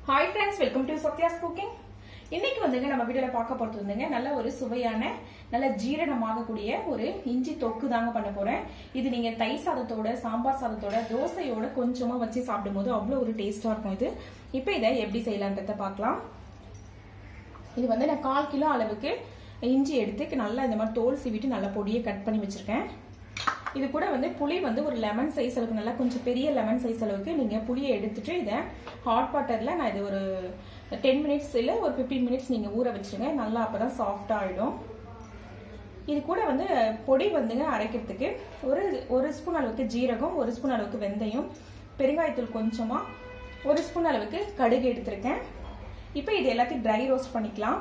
hi friends welcome to Sathya's cooking இன்னைக்கு வந்துங்க நம்ம வீடியோல பார்க்க போறது வந்துங்க நல்ல ஒரு சுவையான நல்ல ஜீரணமாகக்கூடிய ஒரு இஞ்சி தொக்கு தாங்க பண்ண போறேன் இது நீங்க தை சாதத்தோட சாம்பார் சாதத்தோட தோசையோட கொஞ்சமா வச்சு சாப்பிடும்போது அவ்வளோ ஒரு டேஸ்டா இருக்கும் இது இப்போ இதை எப்படி செய்யலான்றத பார்க்கலாம் இது வந்து நான் கால் கிலோ அளவுக்கு இஞ்சி எடுத்து நல்லா இந்த மாதிரி தோல் சீவிட்டு நல்லா பொடியை கட் பண்ணி வச்சிருக்கேன் இது கூட வந்து புளி வந்து ஒரு லெமன் சைஸ் அளவுக்கு நல்லா கொஞ்சம் பெரிய லெமன் சைஸ் அளவுக்கு நீங்கள் புளியை எடுத்துட்டு இதை ஹாட் வாட்டரில் நான் இது ஒரு டென் மினிட்ஸ் இல்லை ஒரு ஃபிஃப்டீன் மினிட்ஸ் நீங்கள் ஊற வச்சுருங்க நல்லா அப்போ தான் சாஃப்டாக ஆகிடும் இது கூட வந்து பொடி வந்துங்க அரைக்கிறதுக்கு ஒரு ஒரு ஸ்பூன் அளவுக்கு ஜீரகம் ஒரு ஸ்பூன் அளவுக்கு வெந்தயம் பெருங்காயத்தூள் கொஞ்சமாக ஒரு ஸ்பூன் அளவுக்கு கடுகு எடுத்திருக்கேன் இப்போ இது எல்லாத்தையும் ட்ரை ரோஸ்ட் பண்ணிக்கலாம்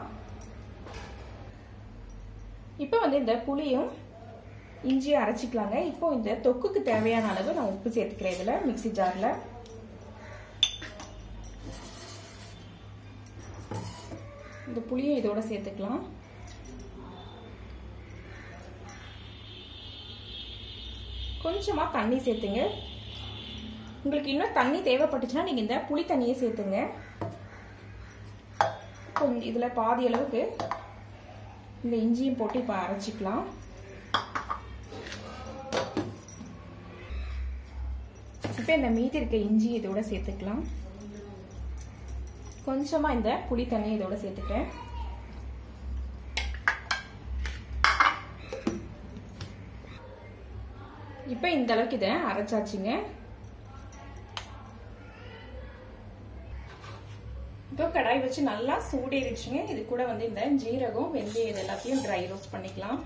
இப்போ வந்து இந்த புளியும் இஞ்சியை அரைச்சிக்கலாங்க இப்போ இந்த தொக்குக்கு தேவையான அளவு நான் உப்பு சேர்த்துக்கிறேன் இதில் மிக்சி ஜாரில் இந்த புளியை இதோட சேர்த்துக்கலாம் கொஞ்சமாக தண்ணி சேர்த்துங்க உங்களுக்கு இன்னும் தண்ணி தேவைப்பட்டுச்சுன்னா நீங்கள் இந்த புளி தண்ணியை சேர்த்துங்க கொஞ்சம் இதில் பாதி அளவுக்கு இந்த இஞ்சியும் போட்டு இப்போ அரைச்சிக்கலாம் இப்போ இந்த மீதி இருக்க இஞ்சி இதோட சேர்த்துக்கலாம் கொஞ்சமா இந்த புளி தண்ணி இதோட சேர்த்துக்கிறேன் இப்போ இந்த அளவுக்கு இதை அரைச்சாச்சுங்க இப்போ கடாய் வச்சு நல்லா சூடேறிடுச்சுங்க இது கூட வந்து இந்த ஜீரகம் வெந்தயம் இது எல்லாத்தையும் ட்ரை ரோஸ்ட் பண்ணிக்கலாம்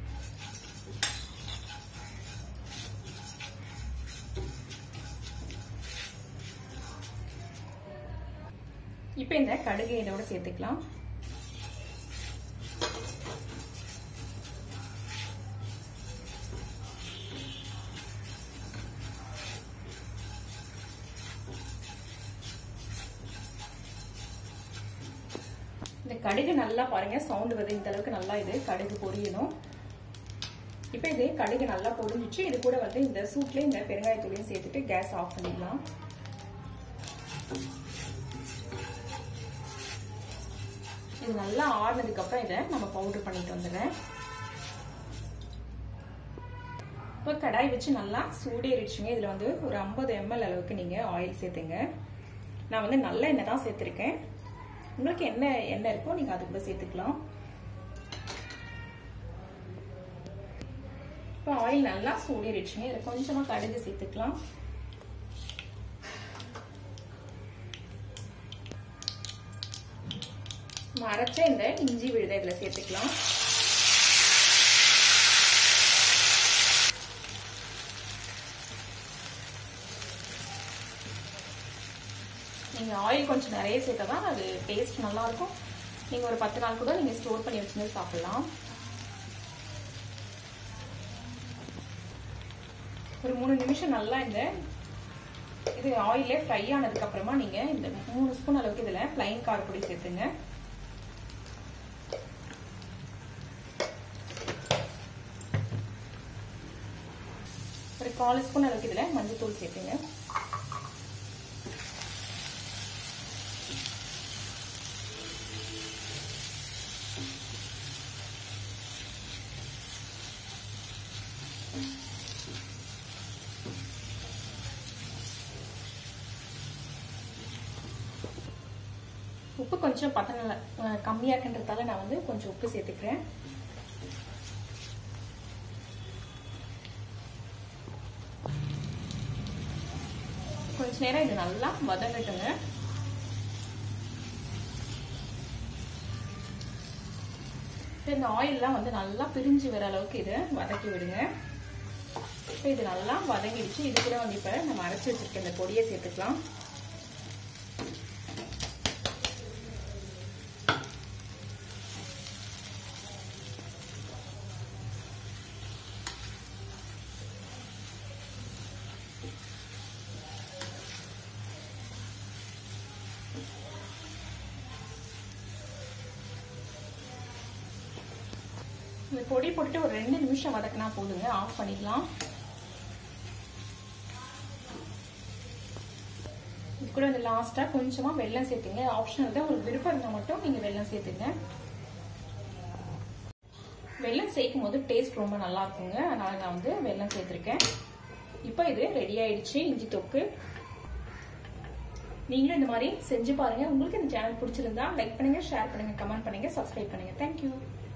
இப்போ இந்த கடுகு இதோட சேர்த்துக்கலாம் இந்த கடுகு நல்லா பாருங்க சவுண்ட் வருது இந்த அளவுக்கு நல்லா இது கடுகு பொரியணும் இப்போ இது கடுகு நல்லா பொரிஞ்சிச்சு இது கூட வந்து இந்த சூட்லேயே இந்த பெருங்காயத்தூளையும் சேர்த்துட்டு கேஸ் ஆஃப் பண்ணிடலாம் இது நல்லா ஆறுனதுக்கு அப்புறம் இதை நம்ம பவுடர் பண்ணிட்டு வந்துடுறேன் இப்போ கடாய் வச்சு நல்லா சூடேறிடுச்சுங்க இதில் வந்து ஒரு ஐம்பது எம்எல் அளவுக்கு நீங்கள் ஆயில் சேர்த்துங்க நான் வந்து நல்ல எண்ணெய் தான் சேர்த்துருக்கேன் உங்களுக்கு என்ன எண்ணெய் இருக்கோ நீங்கள் அது கூட சேர்த்துக்கலாம் இப்போ ஆயில் நல்லா சூடேறிடுச்சுங்க இதில் கொஞ்சமாக கடுகு சேர்த்துக்கலாம் அரைச்ச இந்த இஞ்சி விழுத இதில் சேர்த்துக்கலாம் நீங்கள் ஆயில் கொஞ்சம் நிறைய சேர்த்தா தான் அது டேஸ்ட் நல்லாயிருக்கும் நீங்கள் ஒரு பத்து நாள் கூட நீங்கள் ஸ்டோர் பண்ணி வச்சுருந்து சாப்பிடலாம் ஒரு மூணு நிமிஷம் நல்லா இந்த இது ஆயிலே ஃப்ரை ஆனதுக்கு அப்புறமா நீங்கள் இந்த மூணு ஸ்பூன் அளவுக்கு இதில் பிளைன் காரப்பொடி சேர்த்துங்க ஒரு கால் ஸ்பூன் அளவுக்கு இதில் மஞ்சள் தூள் சேர்த்துங்க உப்பு கொஞ்சம் பத்தனை கம்மியாக இருக்குன்றதால நான் வந்து கொஞ்சம் உப்பு சேர்த்துக்கிறேன் கொஞ்ச நேரம் இது நல்லா வதங்கட்டுங்க இந்த ஆயில்லாம் வந்து நல்லா பிரிஞ்சு வர அளவுக்கு இதை வதக்கி விடுங்க இப்போ இது நல்லா வதங்கிடுச்சு இது கூட வந்து இப்போ நம்ம அரைச்சி வச்சிருக்க இந்த பொடியை சேர்த்துக்கலாம் இந்த பொடி போட்டுட்டு ஒரு ரெண்டு நிமிஷம் வதக்கினா போதுங்க ஆஃப் பண்ணிடலாம் கூட இந்த லாஸ்டா கொஞ்சமா வெல்லம் சேர்த்துங்க ஆப்ஷனல் தான் உங்களுக்கு விருப்பம் இருந்தா மட்டும் நீங்க வெல்லம் சேர்த்துங்க வெல்லம் சேர்க்கும் போது டேஸ்ட் ரொம்ப நல்லா இருக்குங்க அதனால நான் வந்து வெல்லம் சேர்த்திருக்கேன் இப்போ இது ரெடி ஆயிடுச்சு இஞ்சி தொக்கு நீங்களும் இந்த மாதிரி செஞ்சு பாருங்க உங்களுக்கு இந்த சேனல் பிடிச்சிருந்தா லைக் பண்ணுங்க ஷேர் பண்ணுங்க கமெண்ட் பண்ணுங்க சப்ஸ்கிரைப் பண்ணுங்க தேங்க்யூ